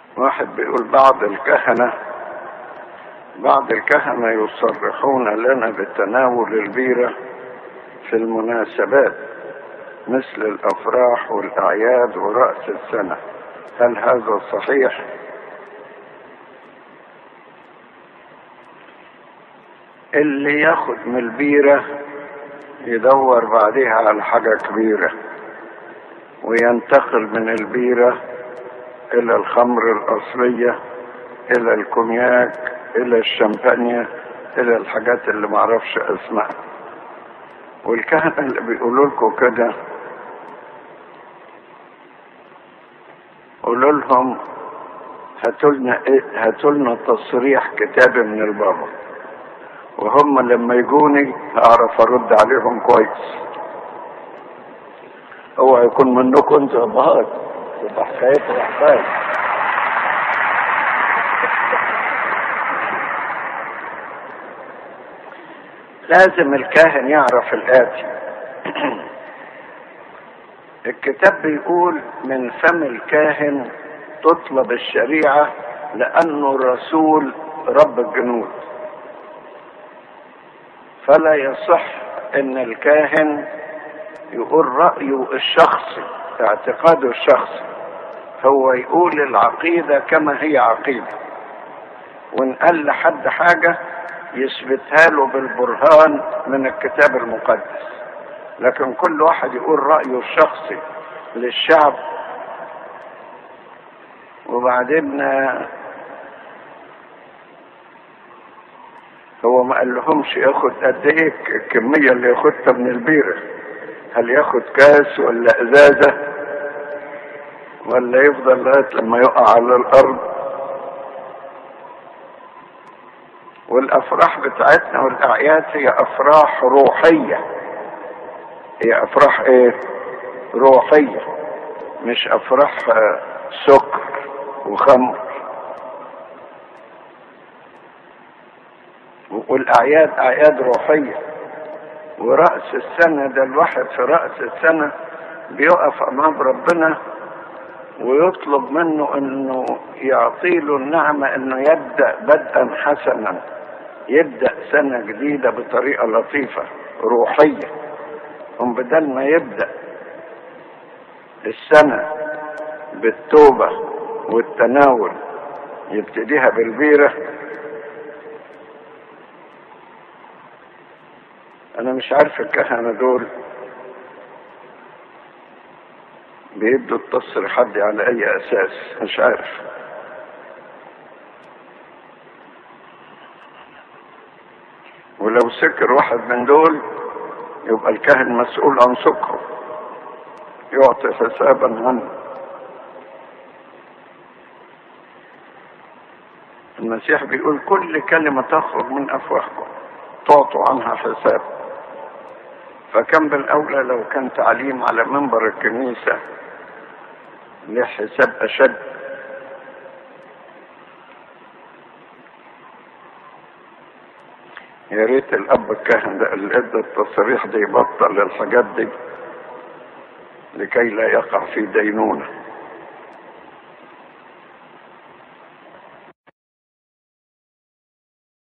واحد بيقول بعض الكهنة بعض الكهنة يصرحون لنا بتناول البيرة في المناسبات مثل الأفراح والأعياد ورأس السنة هل هذا صحيح؟ اللي ياخد من البيرة يدور بعدها على حاجة كبيرة وينتقل من البيرة إلى الخمر الأصلية إلى الكونياك إلى الشمبانيا إلى الحاجات اللي معرفش أسمائها والكهنة اللي بيقولوا لكم كده قولوا لهم هاتوا لنا إيه هاتوا لنا تصريح كتابي من البابا وهم لما يجوني اعرف ارد عليهم كويس هو يكون منكم انتوا ابهات تبقى حكايتها حكايه لازم الكاهن يعرف الآتي الكتاب بيقول من فم الكاهن تطلب الشريعة لأنه رسول رب الجنود فلا يصح ان الكاهن يقول رأيه الشخصي اعتقاده الشخصي هو يقول العقيدة كما هي عقيدة وان قال لحد حاجة يثبتها له بالبرهان من الكتاب المقدس لكن كل واحد يقول رأيه الشخصي للشعب وبعدين هو ما قال لهمش ياخد قد ايه الكمية اللي ياخدها من البيرة هل ياخد كاس ولا ازازة ولا يفضل لغاية لما يقع على الارض والافراح بتاعتنا والاعياد هي افراح روحية هي افراح ايه روحية مش افراح سكر وخمر والاعياد اعياد روحيه وراس السنه ده الواحد في راس السنه بيقف امام ربنا ويطلب منه انه يعطي له النعمه انه يبدا بدءا حسنا يبدا سنه جديده بطريقه لطيفه روحيه هم بدل ما يبدا السنه بالتوبه والتناول يبتديها بالبيره انا مش عارف الكهنة دول بيدوا التصريحات دي على اي اساس مش عارف ولو سكر واحد من دول يبقى الكاهن مسؤول عن سكره يعطي حسابا عنه المسيح بيقول كل كلمة تخرج من أفواهكم تعطوا عنها حساب فكم بالأولى لو كان تعليم على منبر الكنيسة له حساب أشد يا ريت الأب الكاهن ده اللي ادى التصريح ده يبطل الحاجات دي لكي لا يقع في دينونه